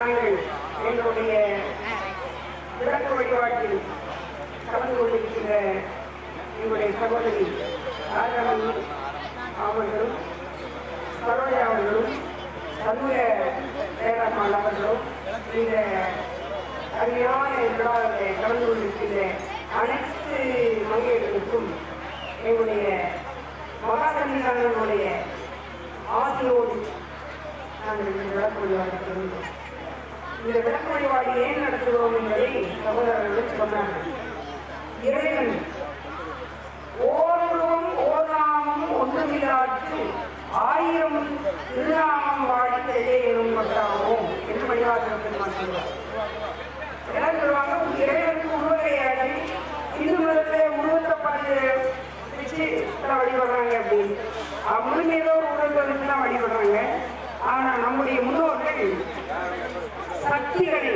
நாங்கள் எங்களுடைய விளக்க வழிபாட்டில் கலந்து கொண்டிருக்கின்ற எங்களுடைய சகோதரி ராஜாமணி அவர்களும் சரோஜா அவர்களும் சண்முக ஜெயராமன் அவர்களும் இந்த அருமையான விழாவில் கலந்து கொண்டிருக்கின்ற அனைத்து மங்கையர்களுக்கும் எங்களுடைய மகாசன்னிதானங்களுடைய ஆசையோடு நாங்கள் இந்த விளக்கு வழிபாடு தொடர்ந்தோம் இந்த விளக்கு வழிபாடு ஏன் நடத்துகிறோம் என்பதை சகோதரர்கள் சொன்னார்கள் இறைவன் ஓருருவம் ஓதாமம் ஒன்றுமில்லாற்று ஆயிரம் திருநாமம் வாழ்க்கையே எனும் பட்டாவோம் என்று வழிபாடு பெருமாள் சொல்வார் என்ன சொல்லுவாங்க இறைவனுக்கு உருவ கிடையாது இந்து மதத்தில் உருவத்தை பார்த்து வச்சு தான் வழிபடுறாங்க அப்படின்னு அவங்களும் ஏதோ ஒரு உருவத்தை வச்சு தான் வழிபடுறாங்க ஆனா நம்முடைய முன்னோர்கள் சக்திகளை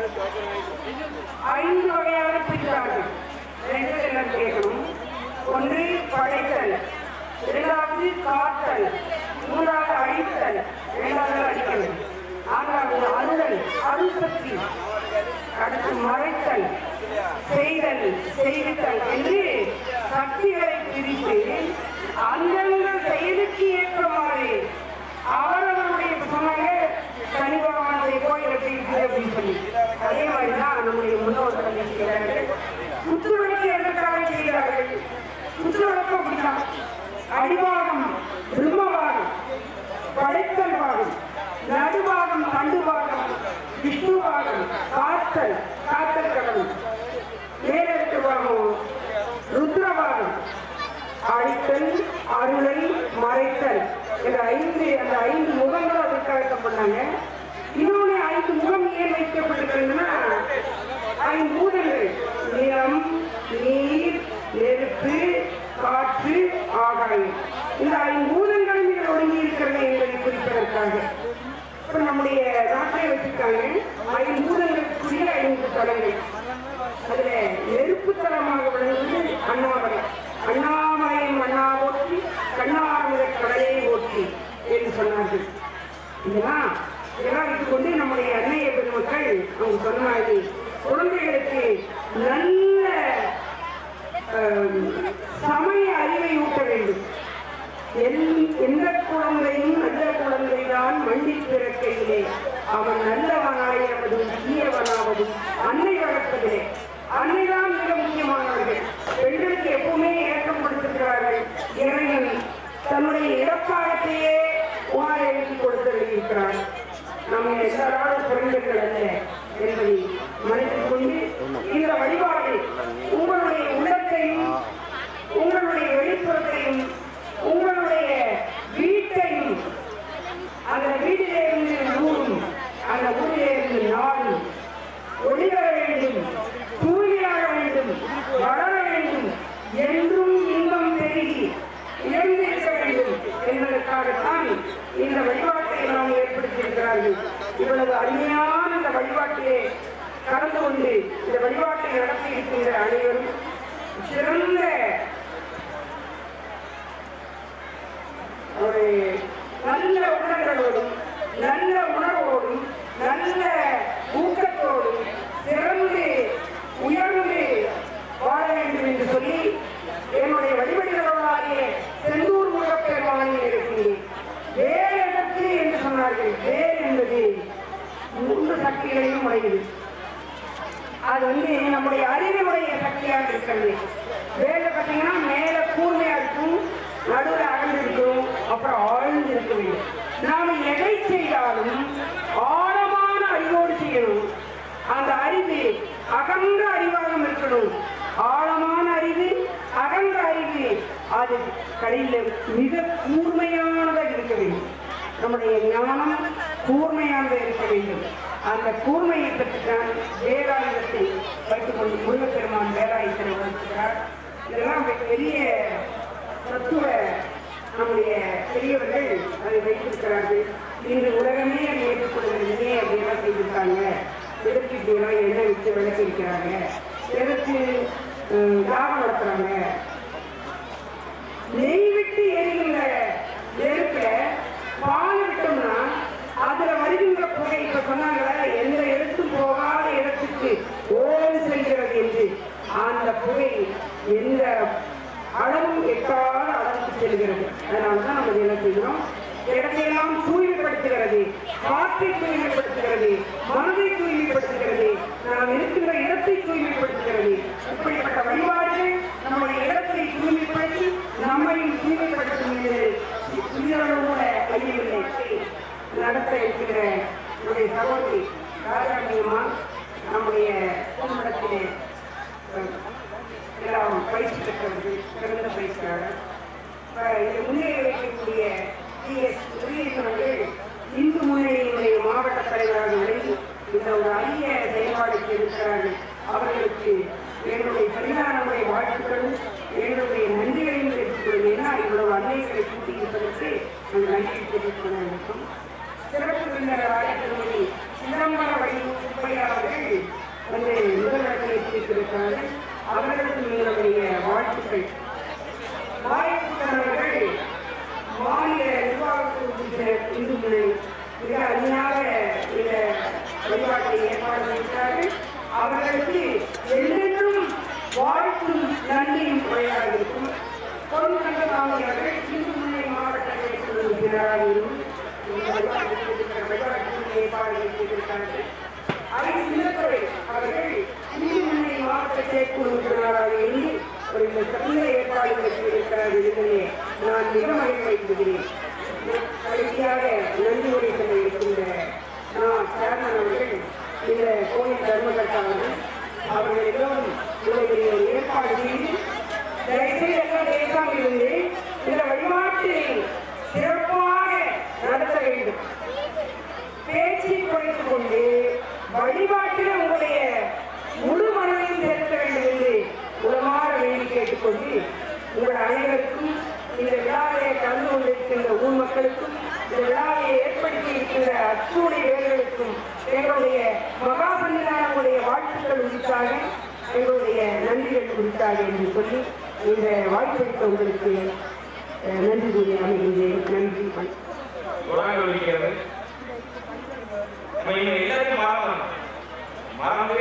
ஐந்து வகையாக பிரித்தார்கள் ரெண்டு எல்லாம் கேட்கணும் ஒன்று படைத்தல் இரண்டாவது காத்தல் மூன்றாவது அழித்தல் இரண்டாவது அழித்தல் நான்காவது அருளல் அருள் சக்தி அடுத்து மறைத்தல் செய்தல் செய்வித்தல் என்று சக்திகளை பிரித்து அந்தந்த செயலுக்கு ஏற்றமாறு அவரவருடைய சொன்னாங்க சனி பகவானுடைய கோயிலை பிரித்து அப்படின்னு சொல்லி அதே மாதிரி தான் நம்முடைய முன்னோர்கள் செய்கிறார்கள் புத்துணர்ச்சி எதற்காக செய்கிறார்கள் புத்துணர்ச்சி அப்படிதான் அடிவாகம் பிரம்மவாகம் படைத்தல் பாகம் நடுவாகம் தண்டுவாகம் விஷ்ணுவாகம் காத்தல் காத்தல் கடவுள் மேலெழுத்து பாகம் ருத்ரவாகம் அழித்தல் அருளல் மறைத்தல் இந்த ஐந்து அந்த ஐந்து முகங்கள் அதுக்காக பண்ணாங்க இன்னொன்று ஐந்து முகம் ஏன் வைக்கப்பட்டிருக்குன்னா ஐந்து பூதங்கள் நிலம் நீர் நெருப்பு காற்று ஆகாயம் இந்த ஐந்து பூதங்களும் இதில் ஒடுங்கி இருக்கிறது என்பதை குறிப்பதற்காக இப்ப நம்முடைய நாட்டிலே வச்சிருக்காங்க ஐந்து பூதங்களுக்குரிய ஐந்து தலங்கள் அதுல நெருப்பு தலமாக விளங்குவது அண்ணாமலை அண்ணாமலையும் அண்ணா ஓட்டி கண்ணாமலை கடலை ஓட்டி என்று சொன்னார்கள் இதெல்லாம் இதெல்லாம் வைத்துக்கொண்டு நம்முடைய அன்னைய பெருமக்கள் அவங்க சொன்ன மாதிரி குழந்தைகளுக்கு நல்ல ஆம், சமய அறிவை ஊட்ட வேண்டும் எல்- எந்த குழந்தையும் நல்ல குழந்தைதான் மண்டி பிறக்கையிலே அவன் நல்லவனாயாவதும் தீயவனாவதும் அன்னை வளர்ப்பதிலே அன்னைதான் மிக முக்கியமானவர்கள் பெண்களுக்கு எப்பவுமே ஏற்றம் கொடுத்திருக்கிறார்கள் இறைவன் தன்னுடைய இடப்பாகத்தையே உணர எழுதி கொடுத்திருக்கிறார் நம்ம எல்லாரும் பிறந்தர்கள் அல்ல என்பதை மனதில் கொண்டு இந்த வழிபாடு உங்களுடைய உள்ளத்தையும் உங்களுடைய வெளிப்புறத்தையும் உங்களுடைய வீட்டையும் அந்த வீட்டிலே இருந்து ஊரும் அந்த ஊரிலே இருந்து நாடும் ஒளிவர வேண்டும் தூய்மையாக வேண்டும் வளர வேண்டும் என்றும் இன்பம் பெருகி உயர்ந்திருக்க வேண்டும் என்பதற்காகத்தான் இந்த வழிபாட்டை நாம் ஏற்படுத்தியிருக்கிறார்கள் இவ்வளவு அருமையான இந்த வழிபாட்டிலே கலந்து கொண்டு இந்த வழிபாட்டை நடத்தி இருக்கின்ற அனைவரும் சிறந்த ஒரு நல்ல உணர்வுகளோடும் நல்ல உணர்வோடும் நல்ல ஊக்கத்தோடும் சிறந்து உயர்ந்து வாழ வேண்டும் என்று சொல்லி என்னுடைய வழிபடுகிறவர்களாகிய செந்தூர் முருகப்பெருமானில் இருக்கின்றேன் வேர் எதற்கு என்று சொன்னார்கள் வேர் என்பது மூன்று சக்திகளையும் உடையது அது வந்து நம்முடைய அறிவினுடைய சக்தியாக இருக்கிறது வேலை பார்த்தீங்கன்னா மேல கூர்மையா இருக்கும் நடுவில் அகழ்ந்து இருக்கும் அப்புறம் ஆழ்ந்து இருக்க வேண்டும் நாம எதை செய்தாலும் ஆழமான அறிவோடு செய்யணும் அந்த அறிவு அகன்ற அறிவாக இருக்கணும் ஆழமான அறிவு அகன்ற அறிவு அது கடையில் மிக கூர்மையானதாக இருக்க வேண்டும் நம்முடைய ஞானம் கூர்மையாக இருக்க வேண்டும் அந்த கூர்மையை பற்றித்தான் வேலாயுதத்தை வைத்துக் கொண்டு முருகப்பெருமான் வேலாயுதத்தை வகுக்கிறார் இதெல்லாம் பெ- பெரிய தத்துவ நம்முடைய பெரியவர்கள் அதை வைத்திருக்கிறார்கள் இன்று உலகமே அதை ஏற்றுக்கொள்கிறது ஏன் அப்படியெல்லாம் செய்திருக்காங்க எதற்கு இப்படியெல்லாம் எண்ணெய் வச்சு விளக்கி இருக்கிறாங்க எதற்கு ஹம், யாகம் நடத்துறாங்க நெய் விட்டு எரிகின்ற நெருப்புல பால் விட்டோம்னா அதுல வருகின்ற புகை இப்ப சொன்னாங்களே வானத்திற்கு ஓம் செல்கிறது என்று அந்த புகை எந்த அளவும் எட்டாத அளவுக்கு செல்கிறது அதனால தான் நம்ம என்ன செய்கிறோம் இடத்தையெல்லாம் தூய்மைப்படுத்துகிறது காற்றை தூய்மைப்படுத்துகிறது மனதை தூய்மைப்படுத்துகிறது நாம் இருக்கின்ற இடத்தை தூய்மைப்படுத்துகிறது இப்படிப்பட்ட வழிபாடுகள் நம்முடைய இடத்தை தூய்மைப்படுத்தி நம்மையும் தூய்மைப்படுத்தும் என்று இதனோடு கூட ஐயவில்லை நடத்த இருக்கிற நம்முடைய சகோதரி ராஜாமியம்மா நம்முடைய குடும்பத்திலே அஹ், எல்லாம் பயிற்சி பெற்றவர்கள் சிறந்த பயிற்சியாளர் அஹ், இதை முன்னேறி வைக்கக்கூடிய டி எஸ் அவர்கள் இந்து முன்னணியினுடைய மாவட்ட தலைவராக விளங்கி இந்த ஒரு அரிய செயல்பாடுக்கு இருக்கிறார்கள் அவர்களுக்கு என்னுடைய பரிதானமுடைய வாழ்த்துக்களும் என்னுடைய நன்றிகளையும் தெரிவித்துக் கொள்கிறேன் ஏன்னா இவ்வளவு அன்னைகளை கூட்டி இருப்பதற்கு நான் நன்றி தெரிவித்துக் கொள்ள வேண்டும் சிறப்பு விருந்தினராக திருமதி சிதம்பரவழி சுப்பையா அவர்கள் வந்து முதலிடத்தை பிடித்திருக்கிறார்கள் அவர்களுக்கு எங்களுடைய வாழ்த்துக்கள் வாய்ப்புள்ளவர்கள் மாநில நிர்வாகத்தில் உறுப்பினர் இந்து முன்னணி மிக அருமையாக இந்த வழிபாட்டை ஏற்பாடு செய்கிறார்கள் அவர்களுக்கு என்றென்றும் வாழ்த்தும் நன்றியும் குறையாக இருக்கும் பொருள் கந்தசாமி அவர்கள் இந்து முன்னணி மாவட்ட செயற்குழு உறுப்பினராக இருக்கும் இந்த வழிபாட்டுக்கு இருக்கிற வழிபாட்டுக்கு ஏற்பாடுகளை செய்திருக்கிறார்கள் அதை சின்னத்துறை அவர்கள் இந்து முன்னணி மாவட்ட செயற்குழு உறுப்பினராக இருந்து ஒரு இந்த சிறந்த ஏற்பாடுகளை செய்திருக்கிறார்கள் என்பதை நான் மிக மகிழ்ச்சிக்கிறேன் கடைசியாக நன்றி உரை சொல்ல இருக்கின்ற நான் சேர்மன் அவர்கள் இந்த கோயில் தர்மகர்த்தா அவர்கள் அவர்கள் எல்லோரும் இவ்வளவு பெரிய ஒரு ஏற்பாடு செய்து தயவுசெய்து எல்லாம் பேசாமல் இருந்து இந்த வழிபாட்டை சிறப்பாக நடத்த வேண்டும் பேச்சை குறைத்துக் கொண்டு வழிபாட்டில் உங்களுடைய முழு மனதையும் சேர்க்க வேண்டும் என்று உளமாற வேண்டி கேட்டுக்கொண்டு உங்கள் அனைவருக்கும் இந்த விழாவிலே கலந்து கொண்டிருக்கின்ற ஊர் மக்களுக்கும் இந்த விழாவை ஏற்படுத்தி இருக்கின்ற அச்சுடைய வேர்களுக்கும் எங்களுடைய மகா சன்னிதானமுடைய வாழ்த்துக்கள் உரித்தாக எங்களுடைய நன்றிகள் குறித்தாக என்று சொல்லி இந்த வாய்ப்பளித்த உங்களுக்கு அஹ், நன்றி கூறி அமைகின்றேன் நன்றி வணக்கம். தொடங்க இருக்கிறது நம்ம இங்க எல்லாத்தையும் மறக்கணும் மறந்து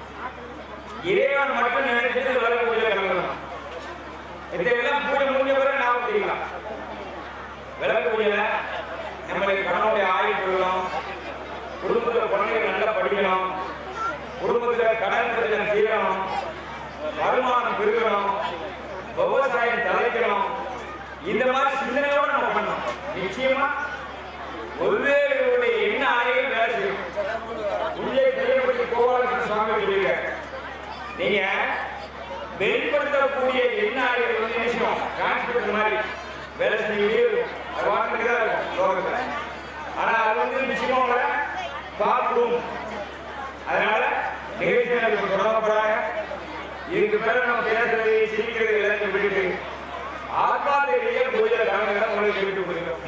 இறைவன் மட்டும் நினைச்சிட்டு விலக பூஜை கிளம்பணும் இதெல்லாம் பூஜை முடிஞ்ச பிறகு ஞாபகம் தெரியுங்களா விளக்கு பூஜையில நம்மளுக்கு கணவனுடைய ஆயுள் பெறணும் குடும்பத்துல குழந்தைகள் நல்லா படிக்கணும் குடும்பத்துல கடன் பிரச்சனை தீரணும் வருமானம் பெருகணும் விவசாயம் தலைக்கணும் இந்த மாதிரி சிந்தனையோட நம்ம பண்ணணும் நிச்சயமா ஒருவேருடைய என்ன ஆலைகள் வேலை செய்யும் உள்ளே பெரியபடி கோபாலகிருஷ்ண சுவாமி சொல்லியிருக்காரு நீங்க வெளிப்படுத்தக்கூடிய என்ன ஆலைகள் வந்து நிச்சயம் டிரான்ஸ்போர்ட் மாதிரி வேலை செஞ்சுக்கிட்டே இருக்கும் அது வாங்கிட்டு தான் இருக்கும் லோகத்துல ஆனா அது வந்து நிச்சயமா உங்களை பார்க்கும் அதனால நிகழ்ச்சிகள் தொடங்கப்படாங்க இதுக்கு மேல நம்ம பேசுறது சிரிக்கிறது எல்லாத்தையும் விட்டுட்டு ஆத்மாத்திலேயே பூஜை கலந்துக்கிற உங்களுக்கு விட்டு கொடுக்கிறோம்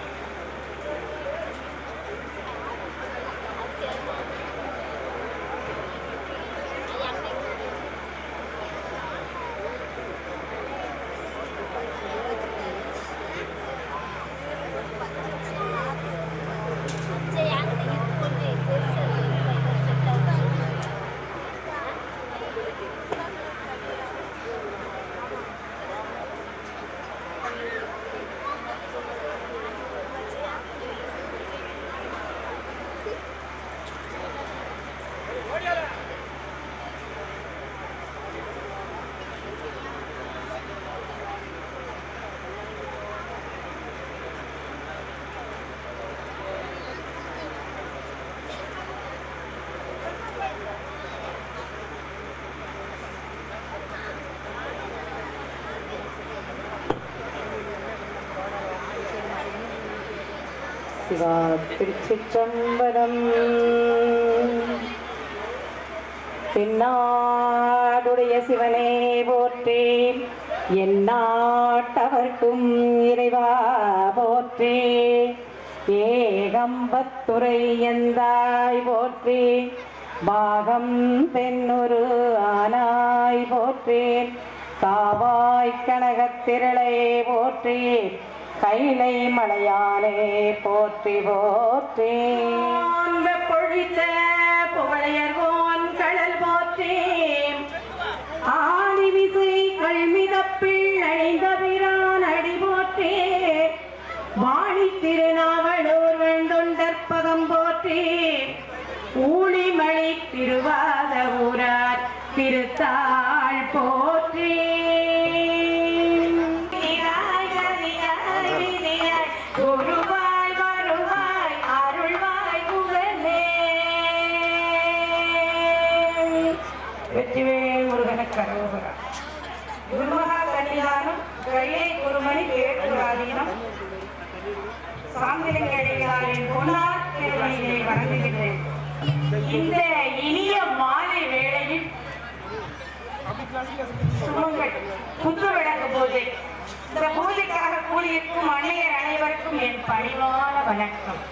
சிவா திருச்சிற்றம்பலம் தென்னாடுடைய சிவனே போற்றி எந்நாட்டவர்க்கும் இறைவா போற்றி ஏகம்பத்துரை எந்தாய் போற்றி பாகம் பெண்ணுரு ஆனாய் போற்றி காவாய் கனகத்திரளே போற்றி கைலை மலையானே போற்றி போற்றி பொழித்த புகழையர்கோன் கடல் போற்றி திருவாத ஊரார் திருத்தாள் போற்றி விதியாய் கதியாய் விதியாய் குருவாய் வருவாய் அருள்வாய் புகழே வெற்றிவேல் முருகனுக்கு கரோகரா குருமகா சன்னிதானம் கையை குருமணி வேற்றுராதீனம் சாந்திரங்கடிகாரின் பொன்னார் திருமணியை வணங்குகின்றேன் இந்த இனிய மாலை வேளையில் சுமங்கள் குத்து விளக்கு பூஜை இந்த பூஜைக்காக கூடியிருக்கும் அன்னையர் அனைவருக்கும் என் பணிவான வணக்கம்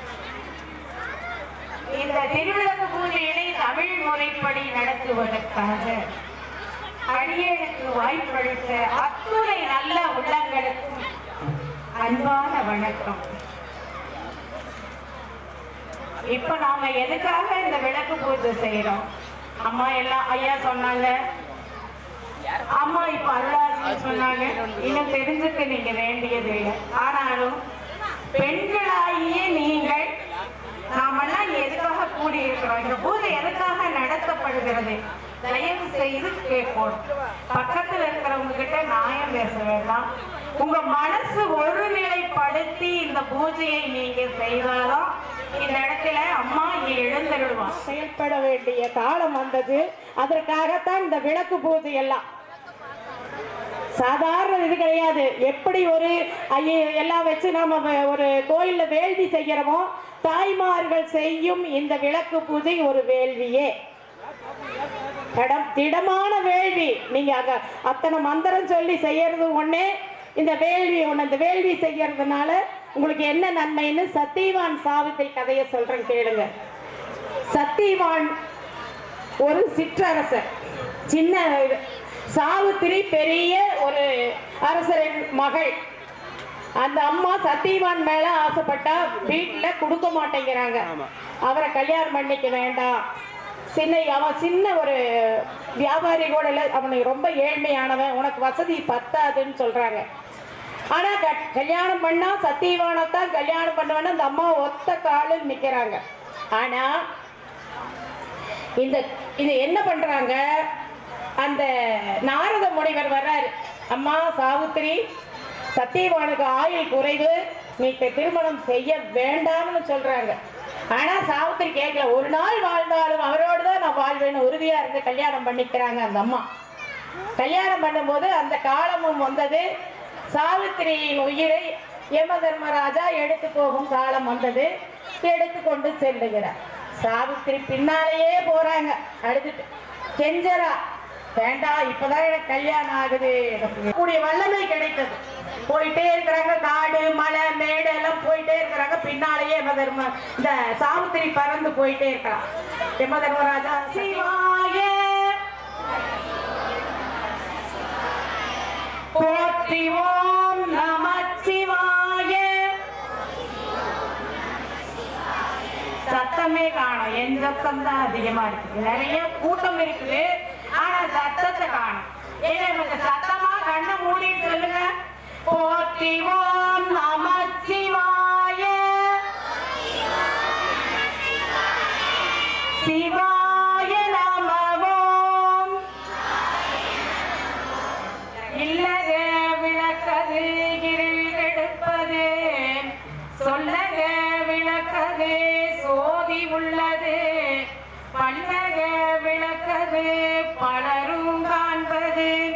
இந்த திருவிளக்கு பூஜையினை தமிழ் முறைப்படி நடத்துவதற்காக அடியேனுக்கு வாய்ப்பளித்த அத்துணை நல்ல உள்ளங்களுக்கும் அன்பான வணக்கம் இப்ப நாம எதுக்காக இந்த விளக்கு பூஜை செய்யறோம் அம்மா எல்லாம் ஐயா சொன்னாங்க அம்மா இப்ப அருளாசி சொன்னாங்க இன்னும் தெரிஞ்சுக்க நீங்க வேண்டியது இல்லை ஆனாலும் பெண்களாகிய நீங்கள் நாமெல்லாம் எதுக்காக கூடி இருக்கிறோம் இந்த பூஜை எதுக்காக நடத்தப்படுகிறது தயவு செய்து கேட்போம் பக்கத்துல இருக்கிறவங்க கிட்ட நியாயம் பேச வேண்டாம் உங்க மனசு ஒருநிலைப்படுத்தி இந்த பூஜையை நீங்க செய்தாலும் இந்த இடத்துல அம்மா இங்க எழுந்தருள்வான் செயல்பட வேண்டிய காலம் வந்தது அதற்காகத்தான் இந்த விளக்கு பூஜை எல்லாம் சாதாரண இது கிடையாது எப்படி ஒரு ஐய எல்லாம் வச்சு நாம வ- ஒரு கோயில்ல வேள்வி செய்கிறோமோ தாய்மார்கள் செய்யும் இந்த விளக்கு பூஜை ஒரு வேள்வியே கடம் திடமான வேள்வி நீங்க அங்க அத்தனை மந்திரம் சொல்லி செய்யறது ஒண்ணே இந்த வேள்வி ஒண்ணு இந்த வேள்வி செய்யறதுனால உங்களுக்கு என்ன நன்மைன்னு சத்தியவான் சாவித்திரி கதையை சொல்றேன் கேளுங்க சத்தியவான் ஒரு சிற்றரசர் சின்ன இது. சாவித்திரி பெரிய ஒரு அரசரின் மகள் அந்த அம்மா சத்தியவான் மேல ஆசைப்பட்டா வீட்டுல கொடுக்க மாட்டேங்கிறாங்க அவரை கல்யாணம் பண்ணிக்க வேண்டாம் சின்ன அவன் சின்ன ஒரு வியாபாரி கூட இல்லை அவனுக்கு ரொம்ப ஏழ்மையானவன் உனக்கு வசதி பத்தாதுன்னு சொல்றாங்க ஆனா க- கல்யாணம் பண்ணா சத்தியவானத்தான் கல்யாணம் பண்ணுவேன்னு அந்த அம்மா ஒத்த காலில் நிக்கிறாங்க ஆனா இந்த இது என்ன பண்றாங்க அந்த நாரத முனிவர் வர்றாரு அம்மா சாவித்திரி சத்தியவானுக்கு ஆயுள் குறைவு நீ இப்ப திருமணம் செய்ய வேண்டாம்னு சொல்றாங்க ஆனா சாவித்திரி கேட்கல ஒரு நாள் வாழ்ந்தாலும் அவரோடு தான் நான் வாழ்வேன்னு உறுதியா இருந்து கல்யாணம் பண்ணிக்கிறாங்க அந்த அம்மா கல்யாணம் பண்ணும்போது அந்த காலமும் வந்தது சாவித்திரியின் உயிரை யம தர்மராஜா எடுத்து போகும் காலம் வந்தது எடுத்து கொண்டு செல்லுகிறார் சாவித்திரி பின்னாலேயே போறாங்க அழுதுட்டு கெஞ்சரா வேண்டாம் இப்பதான் எனக்கு கல்யாணம் ஆகுது எனக்கு கூடிய வல்லமை கிடைத்தது போயிட்டே இருக்கிறாங்க காடு மலை மேடு எல்லாம் போயிட்டே இருக்கிறாங்க பின்னாலேயே யம தர்ம இந்த சாவித்திரி பறந்து போயிட்டே இருக்கான் யம தர்மராஜா சிவாய போற்றி ஓம் நமச்சிவாய சத்தமே காணும் என் சத்தம் தான் அதிகமா இருக்குது நிறைய கூட்டம் இருக்குது ஆனா சத்தத்தை காணும் ஏன்னா இவங்க சத்தமா கண்ணை மூடி சொல்லுங்க போற்றி ஓம் நமச்சிவாய சிவாய நமவோம் இல்லக விளக்கது இருள் கெடுப்பது சொல்லக விளக்கது சோதி உள்ளது பல்லக விளக்கது பலரும் காண்பது